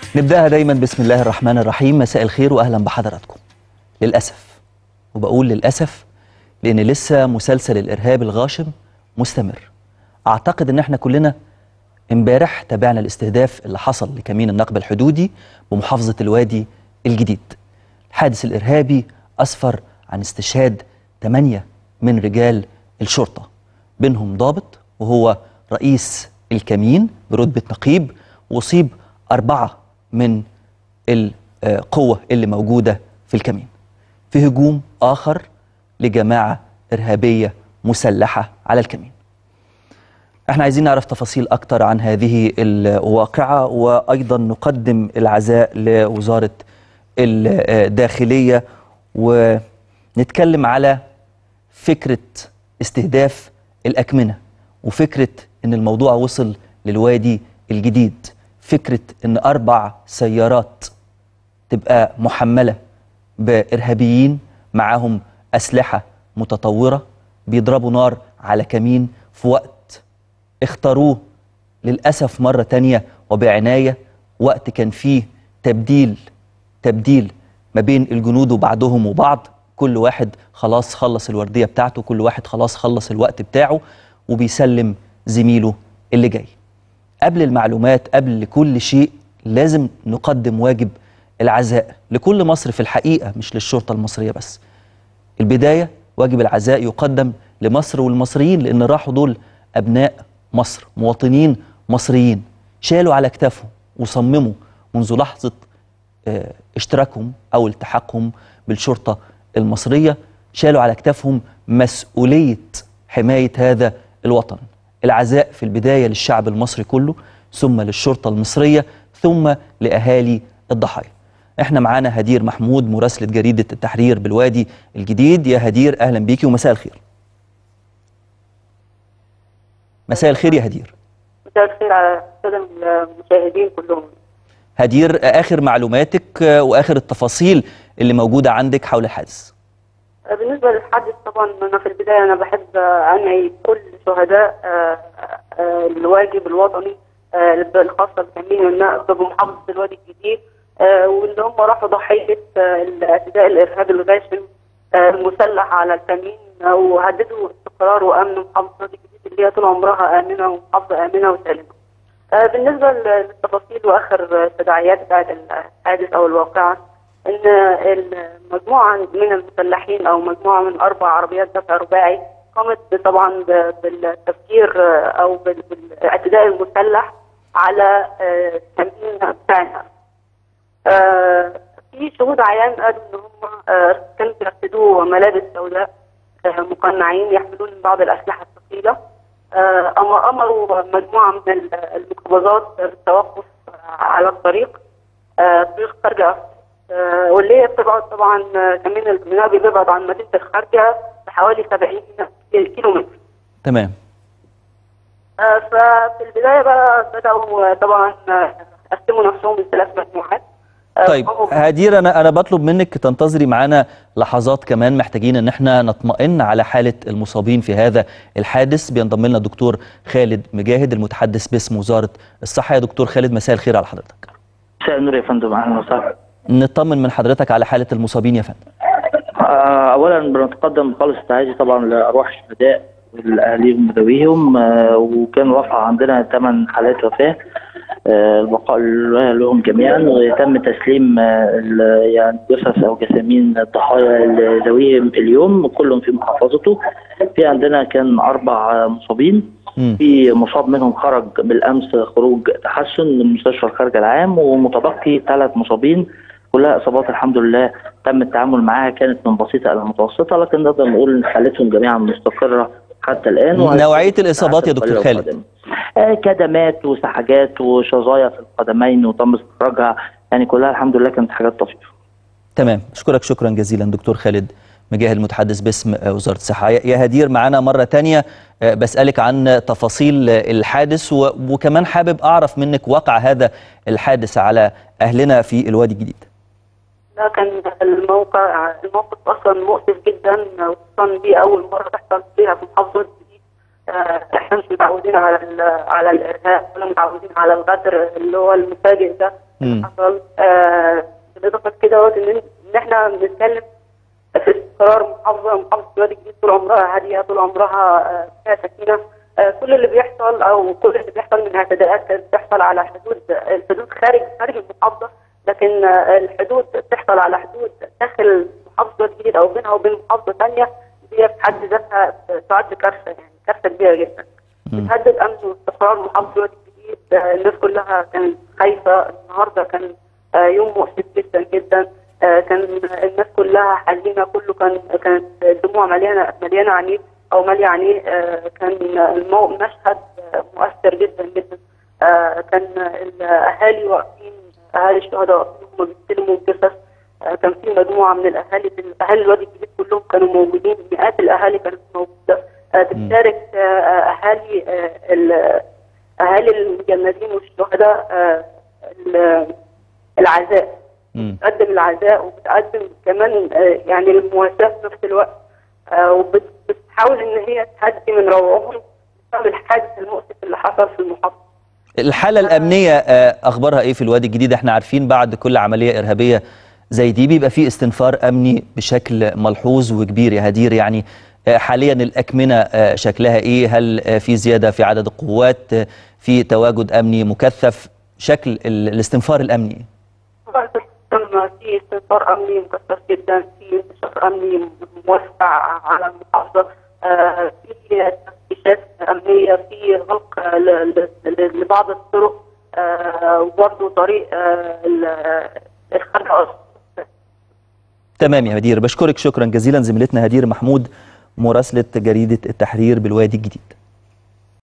نبدأها دايما بسم الله الرحمن الرحيم مساء الخير وأهلا بحضراتكم للأسف وبقول للأسف لأن لسه مسلسل الإرهاب الغاشم مستمر أعتقد أن احنا كلنا امبارح تابعنا الاستهداف اللي حصل لكمين النقب الحدودي بمحافظة الوادي الجديد الحادث الإرهابي أسفر عن استشهاد ثمانية من رجال الشرطة بينهم ضابط وهو رئيس الكمين برتبة نقيب وأصيب أربعة من القوة اللي موجودة في الكمين في هجوم آخر لجماعة إرهابية مسلحة على الكمين احنا عايزين نعرف تفاصيل أكتر عن هذه الواقعة وأيضا نقدم العزاء لوزارة الداخلية ونتكلم على فكرة استهداف الأكمنة وفكرة أن الموضوع وصل للوادي الجديد فكرة أن أربع سيارات تبقى محملة بإرهابيين معاهم أسلحة متطورة بيضربوا نار على كمين في وقت اختاروه للأسف مرة تانية وبعناية وقت كان فيه تبديل تبديل ما بين الجنود وبعضهم وبعض كل واحد خلاص خلص الوردية بتاعته كل واحد خلاص خلص الوقت بتاعه وبيسلم زميله اللي جاي قبل المعلومات قبل كل شيء لازم نقدم واجب العزاء لكل مصر في الحقيقة مش للشرطة المصرية بس البداية واجب العزاء يقدم لمصر والمصريين لأن راحوا دول أبناء مصر مواطنين مصريين شالوا على كتافهم وصمموا منذ لحظة اه اشتراكهم أو التحاقهم بالشرطة المصرية شالوا على كتافهم مسؤولية حماية هذا الوطن العزاء في البداية للشعب المصري كله ثم للشرطة المصرية ثم لأهالي الضحايا احنا معانا هدير محمود مراسلة جريدة التحرير بالوادي الجديد يا هدير أهلا بيكي ومساء الخير مساء الخير يا هدير مساء الخير على السادة المشاهدين كلهم هدير آخر معلوماتك وآخر التفاصيل اللي موجودة عندك حول الحادث بالنسبة للحادث طبعا أنا في البداية أنا بحب أنعي كل شهداء الواجب الوطني الخاصة بتأمين النقب بمحافظة الوادي الجديد واللي هم راحوا ضحية الاعتداء الإرهابي الغاشم المسلح على الكمين وهددوا استقرار وأمن محافظة الوادي الجديد اللي هي طول عمرها آمنة ومحافظة آمنة وسالمة. بالنسبة للتفاصيل وآخر التداعيات بتاعت الحادث أو الواقعة ان المجموعه من المسلحين او مجموعه من اربع عربيات دفع رباعي قامت طبعا بالتفكير او بالاعتداء المسلح على الكمين بتاعنا. في شهود عيان قالوا ان هم كانوا بيرتدوا ملابس سوداء مقنعين يحملون بعض الاسلحه الثقيله امروا مجموعه من الميكروباصات بالتوقف على الطريق طريق خارج آه واللي هي بتبعد طبعا كمان الجنابي بيبعد عن مدينه الخارجه بحوالي 70 كيلو متر. تمام. آه ففي البدايه بقى بداوا طبعا قسموا نفسهم لثلاث مجموعات. آه طيب هدير انا انا بطلب منك تنتظري معانا لحظات كمان محتاجين ان احنا نطمئن على حاله المصابين في هذا الحادث بينضم لنا الدكتور خالد مجاهد المتحدث باسم وزاره الصحه يا دكتور خالد مساء الخير على حضرتك. مساء النور يا فندم اهلا وسهلا. نطمن من حضرتك على حالة المصابين يا فندم آه أولا بنتقدم بخالص التعازي طبعا لأرواح الشهداء والأهاليهم وذويهم آه وكان رفع عندنا ثمان حالات وفاة آه البقاء لهم جميعا وتم تسليم يعني جثث أو جسامين الضحايا لذويهم اليوم كلهم في محافظته في عندنا كان أربع مصابين في مصاب منهم خرج بالامس خروج تحسن من مستشفى الخارج العام ومتبقي ثلاث مصابين كلها اصابات الحمد لله تم التعامل معها كانت من بسيطه الى متوسطه لكن نقدر نقول ان حالتهم جميعا مستقره حتى الان نوعيه الاصابات يا دكتور خالد آه كدمات وسحجات وشظايا في القدمين وتم استخراجها يعني كلها الحمد لله كانت حاجات طفيفه تمام اشكرك شكرا جزيلا دكتور خالد مجاهد المتحدث باسم وزاره الصحه يا هدير معانا مره ثانيه بسالك عن تفاصيل الحادث وكمان حابب اعرف منك واقع هذا الحادث على اهلنا في الوادي الجديد ده كان الموقع الموقف اصلا مؤسف جدا خصوصا دي اول مره تحصل فيها في محافظه الجديد احنا مش متعودين على على الارهاب ولا متعودين على الغدر اللي هو المفاجئ ده مم. اللي حصل آه، بالاضافه لكده وقت ان ان احنا بنتكلم في استقرار محافظه محافظه الوادي الجديد طول عمرها هاديه طول عمرها آه، فيها سكينه آه، كل اللي بيحصل او كل اللي بيحصل من اعتداءات كانت بتحصل على حدود الحدود خارج خارج المحافظه لكن آه، الحدود بتحصل على حدود داخل محافظه الوادي الجديد او بينها وبين محافظه ثانيه دي في حد ذاتها تعد كارثه يعني كارثه كبيره جدا. مم. بتهدد امن واستقرار محافظه الوادي الجديد آه، الناس كلها كانت خايفه النهارده كان آه، يوم مؤسف جدا جدا آه، كان الناس كلها حزينه كله كان كانت الدموع مليانه مليانه عينيه او ماليه عينيه آه، كان المو- مشهد آه، مؤثر جدا جدا آه، كان الاهالي واقفين اهالي الشهداء واقفين هم بيستلموا الجثث آه، كان في مجموعه من الاهالي اهالي الوادي الجديد كلهم كانوا موجودين مئات الاهالي كانت موجوده آه، بتشارك آه، آه، اهالي آه، ال- اهالي المجندين والشهداء آه، ال- العزاء مم. بتقدم العزاء وبتقدم كمان آه، يعني المواساة في نفس الوقت آه، وبتحاول ان هي تهدي من روعهم بسبب الحادث المؤسف اللي حصل في المحافظة الحالة الأمنية آه، أخبارها إيه في الوادي الجديد؟ إحنا عارفين بعد كل عملية إرهابية زي دي بيبقى في استنفار أمني بشكل ملحوظ وكبير يا هدير يعني آه، حاليا الأكمنة آه، شكلها إيه؟ هل آه، في زيادة في عدد القوات؟ آه، في تواجد أمني مكثف؟ شكل ال- الاستنفار الأمني تم في استنفار امني مكثف جدا في انتشار امني موسع على المحافظة آه، في تفتيشات امنية في غلق آه، ل- ل- لبعض الطرق آه، وبرضه طريق آه، ال- الخلع تمام يا هدير بشكرك شكرا جزيلا زميلتنا هدير محمود مراسلة جريدة التحرير بالوادي الجديد